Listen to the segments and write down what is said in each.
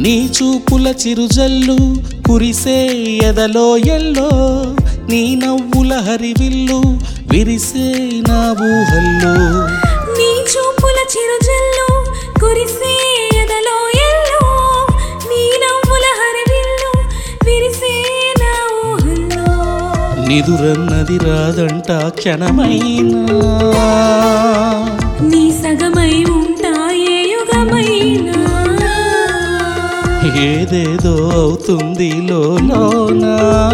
నీ చూపుల చిరుజల్లు కురిసే ఎదలో ఎల్లో నీ నవ్వుల హరివిల్లు విరిసే నా ఊహల్లో నీ చూపుల చిరుజల్లు కురిసే ఎదలో ఎల్లో నీ నవ్వుల హరివిల్లు విరిసే నా ఊహల్లో నిదురన్నది రాదంట క్షణమైనా నీ సగమై ఉంటాయే యుగమైనా ఏదేదో అవుతుంది లోనా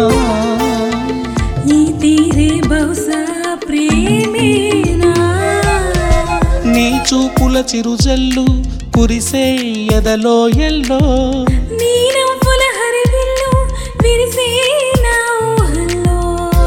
ఈ తీరే బహుశా ప్రేమేనా నీ చూపుల చిరుజల్లు కురిసే ఎదలో ఎల్లో నీ నవ్వుల హరివిల్లు విరిసే నా ఊహల్లో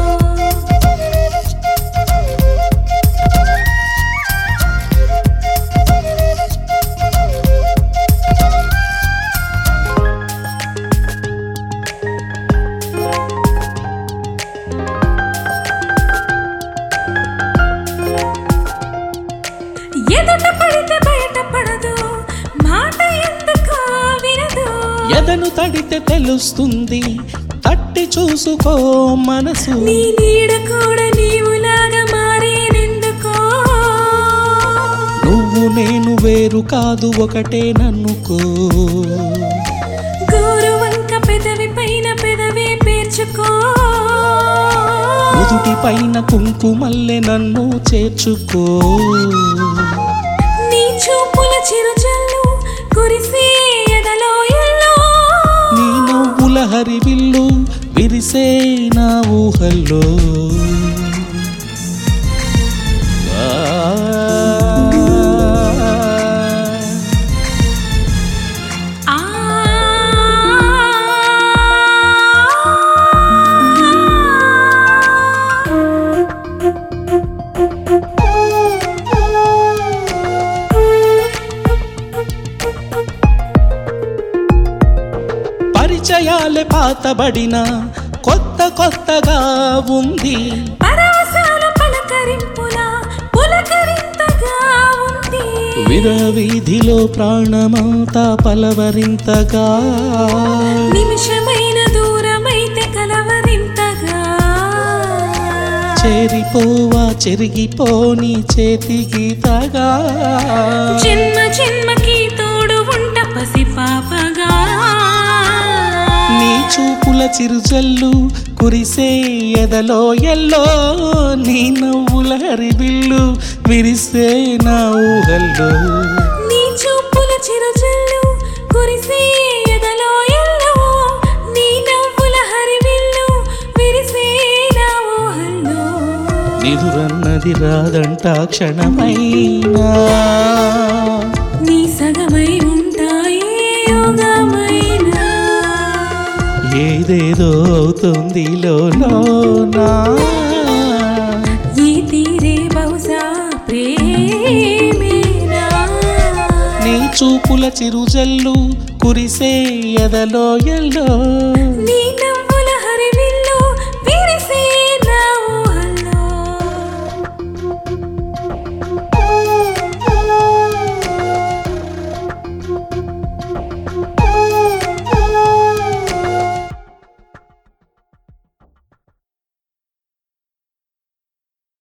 ఎదుట పడితే బయట పడదు మాట ఎందుకో వినదు ఎదను తడితే తెలుస్తుంది తట్టి చూసుకో మనసు నీ నీడ కూడా నీవులాగా మారేనెందుకో నువ్వు నేను వేరు కాదు ఒకటే నన్నుకో గోరు వంక పెదవి పైన పెదవే పేర్చుకో నుదుటి పైన కుంకుమల్లె నన్ను చేర్చుకో నీ చూపుల చిరుజల్లు కురిసే ఎదలో ఎల్లో నీ నవ్వుల హరివిల్లు విరిసే నా ఊహల్లో ఆ ఆ పరిచయాలే పాతబడిన కొత్త కొత్తగా ఉంది పరవశాల పలకరింపుల పులకరింతగా ఉంది విరవీధిలో ప్రాణమంతా పలవరింతగా నిమిషమైన దూరమైతే కలవరింతగా చేరిపోవా చెరిగిపోని చేతికి తగా జన్మ జన్మకి తోడు ఉంట పసి పాపగా నీ చూపుల చిరుజల్లు కురిసే ఎదలో ఎల్లో నీ నవ్వుల హరిబిల్లు విరిసే నా ఊహల్లో నీ చూపుల చిరుజల్లు కురిసే ఎదలో ఎల్లో నీ నవ్వుల హరివిల్లు విరిసే నా ఊహల్లో నిదురన్నది రాదంట క్షణమైనా నీ సగమై ఉంటాయే యోగమైనా ఏదేదో అవుతుంది లోనా ఈ తీరే బహుశా ప్రేమేనా నీ చూపుల చిరుజల్లు కురిసే ఎదలో ఎల్లో నీ నవ్వు